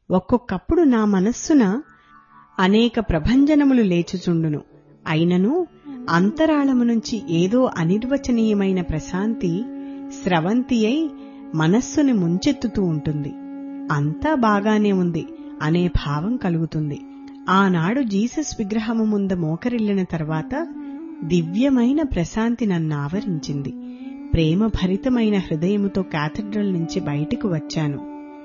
ఒక్కొక్కప్పుడు నా మనస్సున అనేక ప్రభంజనములు లేచుచుండును అయినను అంతరాళము నుంచి ఏదో అనిర్వచనీయమైన ప్రశాంతి స్రవంతి అయి మనస్సుని ముంచెత్తుతూ ఉంటుంది అంతా బాగానే ఉంది అనే భావం కలుగుతుంది ఆనాడు జీసస్ విగ్రహము ముంద మోకరిల్లిన తర్వాత దివ్యమైన ప్రశాంతి నన్ను ఆవరించింది ప్రేమ భరితమైన హృదయముతో క్యాథడ్రల్ నుంచి బయటికి వచ్చాను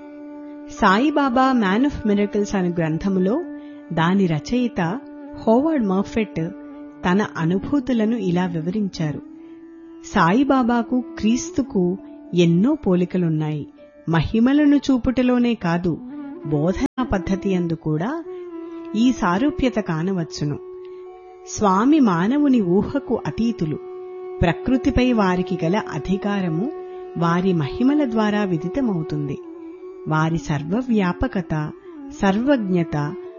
సాయిబాబా మ్యాన్ ఆఫ్ మిరకల్స్ అనే గ్రంథములో దాని రచయిత హోవర్డ్ మర్ఫెట్ తన అనుభూతులను ఇలా వివరించారు సాయిబాబాకు క్రీస్తుకు ఎన్నో పోలికలున్నాయి మహిమలను చూపుటలోనే కాదు బోధనా పద్ధతి అందు కూడా ఈ సారూప్యత కానవచ్చును స్వామి మానవుని ఊహకు అతీతులు ప్రకృతిపై వారికి గల అధికారము వారి మహిమల ద్వారా విదితమవుతుంది వారి సర్వవ్యాపకత సర్వజ్ఞత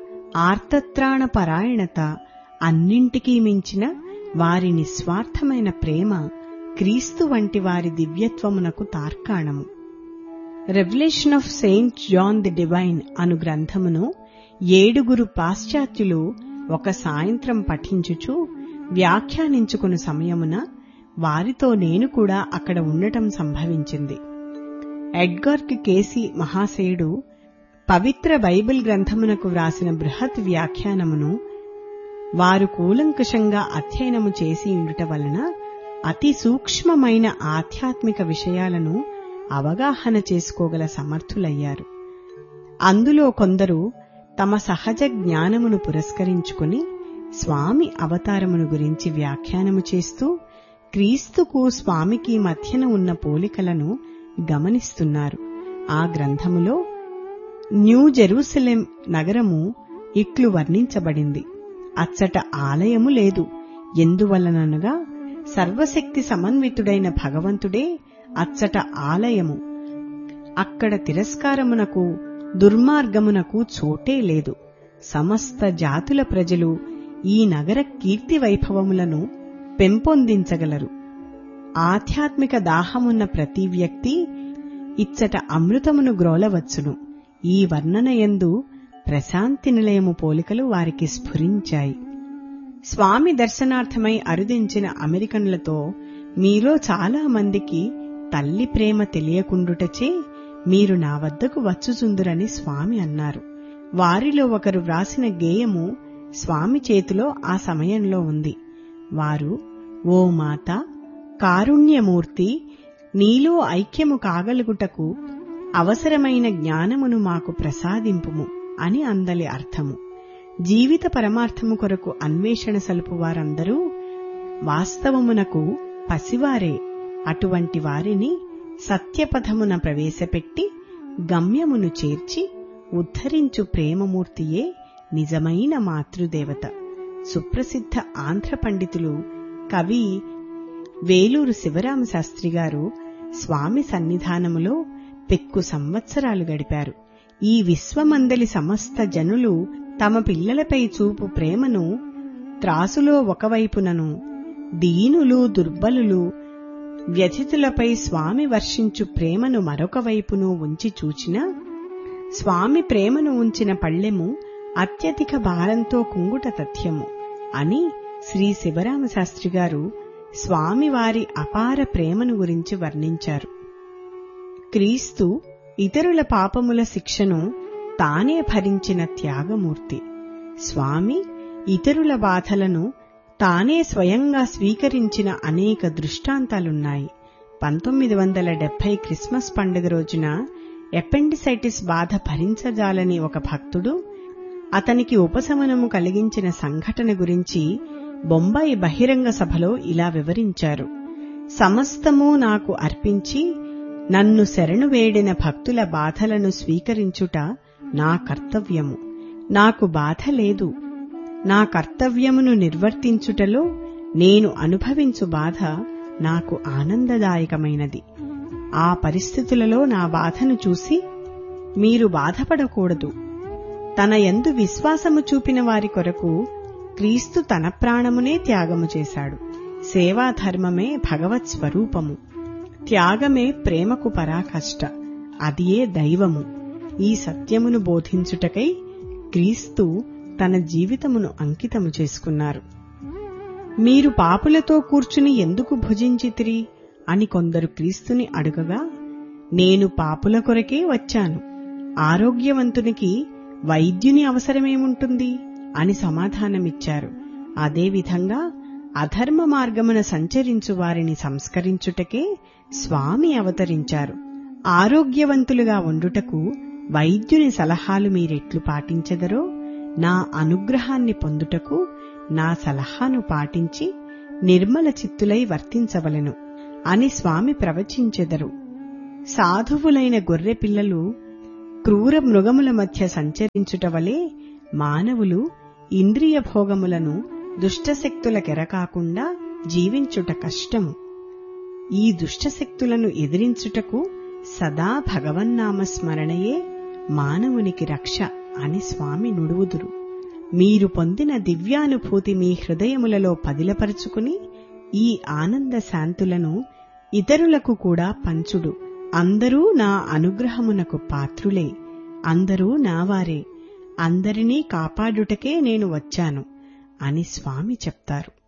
ఆర్తత్రాణపరాయణత అన్నింటికీ మించిన వారి నిస్వార్థమైన ప్రేమ క్రీస్తు వంటి వారి దివ్యత్వమునకు తార్కాణము revelation of saint John the divine అను గ్రంథమును ఏడుగురు పాశ్చాత్యులు ఒక సాయంత్రం పఠించుచు వ్యాఖ్యానించుకుని సమయమున వారితో నేను కూడా అక్కడ ఉండటం సంభవించింది ఎడ్గర్క్ కేసి మహాశయుడు పవిత్ర బైబిల్ గ్రంథమునకు వ్రాసిన బృహత్ వ్యాఖ్యానమును వారు కూలంకషంగా అధ్యయనము చేసి ఉండుట వలన అతి సూక్ష్మమైన ఆధ్యాత్మిక విషయాలను అవగాహన చేసుకోగల సమర్థులయ్యారు అందులో కొందరు తమ సహజ జ్ఞానమును పురస్కరించుకుని స్వామి అవతారమును గురించి వ్యాఖ్యానము చేస్తూ క్రీస్తుకు స్వామికి మధ్యన ఉన్న పోలికలను గమనిస్తున్నారు ఆ గ్రంథములో న్యూ జెరూసలేం నగరము ఇట్లు వర్ణించబడింది అచ్చట ఆలయము లేదు ఎందువలననగా సర్వశక్తి సమన్వితుడైన భగవంతుడే అచ్చట ఆలయము అక్కడ తిరస్కారమునకు దుర్మార్గమునకు చోటే లేదు సమస్త జాతుల ప్రజలు ఈ నగర కీర్తి వైభవములను పెంపొందించగలరు ఆధ్యాత్మిక దాహమున్న ప్రతి వ్యక్తి ఇచ్చట అమృతమును గ్రోలవచ్చును ఈ వర్ణనయందు ప్రశాంతి నిలయము పోలికలు వారికి స్ఫురించాయి స్వామి దర్శనార్థమై అరుదించిన అమెరికన్లతో మీలో చాలా మందికి తల్లి ప్రేమ తెలియకుండుటచే మీరు నా వద్దకు వచ్చుచుందురని స్వామి అన్నారు వారిలో ఒకరు వ్రాసిన గేయము స్వామి చేతిలో ఆ సమయంలో ఉంది వారు ఓ మాత కారుణ్యమూర్తి నీలో ఐక్యము కాగలుగుటకు అవసరమైన జ్ఞానమును మాకు ప్రసాదింపుము అని అందలి అర్థము జీవిత పరమార్థము కొరకు అన్వేషణ సలుపు వారందరూ వాస్తవమునకు పసివారే అటువంటి వారిని సత్యపథమున ప్రవేశపెట్టి గమ్యమును చేర్చి ఉద్ధరించు ప్రేమమూర్తియే నిజమైన మాతృదేవత సుప్రసిద్ధ ఆంధ్ర పండితులు కవి వేలూరు శివరామ శాస్త్రి గారు స్వామి సన్నిధానములో పెక్కు సంవత్సరాలు గడిపారు ఈ విశ్వమందలి సమస్త జనులు తమ పిల్లలపై చూపు ప్రేమను త్రాసులో ఒకవైపునను దీనులు దుర్బలులు వ్యథితులపై స్వామి వర్షించు ప్రేమను మరొక వైపును ఉంచి చూచినా స్వామి ప్రేమను ఉంచిన పళ్ళెము అత్యధిక భారంతో కుంగుట తథ్యము అని శ్రీ శివరామశాస్త్రి గారు స్వామివారి అపార ప్రేమను గురించి వర్ణించారు క్రీస్తు ఇతరుల పాపముల శిక్షను తానే భరించిన త్యాగమూర్తి స్వామి ఇతరుల బాధలను తానే స్వయంగా స్వీకరించిన అనేక దృష్టాంతాలున్నాయి పంతొమ్మిది వందల డెబ్బై క్రిస్మస్ పండుగ రోజున ఎపెండిసైటిస్ బాధ భరించజాలని ఒక భక్తుడు అతనికి ఉపశమనము కలిగించిన సంఘటన గురించి బొంబాయి బహిరంగ సభలో ఇలా వివరించారు సమస్తము నాకు అర్పించి నన్ను శరణు వేడిన భక్తుల బాధలను స్వీకరించుట నా కర్తవ్యము నాకు బాధ లేదు నా కర్తవ్యమును నిర్వర్తించుటలో నేను అనుభవించు బాధ నాకు ఆనందదాయకమైనది ఆ పరిస్థితులలో నా బాధను చూసి మీరు బాధపడకూడదు తన యందు విశ్వాసము చూపిన వారి కొరకు క్రీస్తు తన ప్రాణమునే త్యాగము చేశాడు సేవాధర్మమే భగవత్ స్వరూపము త్యాగమే ప్రేమకు పరాకష్ట అదియే దైవము ఈ సత్యమును బోధించుటకై క్రీస్తు తన జీవితమును అంకితము చేసుకున్నారు మీరు పాపులతో కూర్చుని ఎందుకు భుజించితిరి అని కొందరు క్రీస్తుని అడుగగా నేను పాపుల కొరకే వచ్చాను ఆరోగ్యవంతునికి వైద్యుని అవసరమేముంటుంది అని సమాధానమిచ్చారు అదేవిధంగా అధర్మ మార్గమున సంచరించు వారిని సంస్కరించుటకే స్వామి అవతరించారు ఆరోగ్యవంతులుగా ఉండుటకు వైద్యుని సలహాలు మీరెట్లు పాటించెదరో నా అనుగ్రహాన్ని పొందుటకు నా సలహాను పాటించి నిర్మల చిత్తులై వర్తించవలెను అని స్వామి ప్రవచించెదరు సాధువులైన గొర్రె పిల్లలు క్రూర మృగముల మధ్య సంచరించుట వలె మానవులు ఇంద్రియ భోగములను దుష్టశక్తులకెరకాకుండా జీవించుట కష్టము ఈ దుష్టశక్తులను ఎదిరించుటకు సదా భగవన్నామ స్మరణయే మానవునికి రక్ష అని స్వామి నుడువుదురు మీరు పొందిన దివ్యానుభూతి మీ హృదయములలో పదిలపరుచుకుని ఈ ఆనంద శాంతులను ఇతరులకు కూడా పంచుడు అందరూ నా అనుగ్రహమునకు పాత్రులే అందరూ నావారే అందరినీ కాపాడుటకే నేను వచ్చాను అని స్వామి చెప్తారు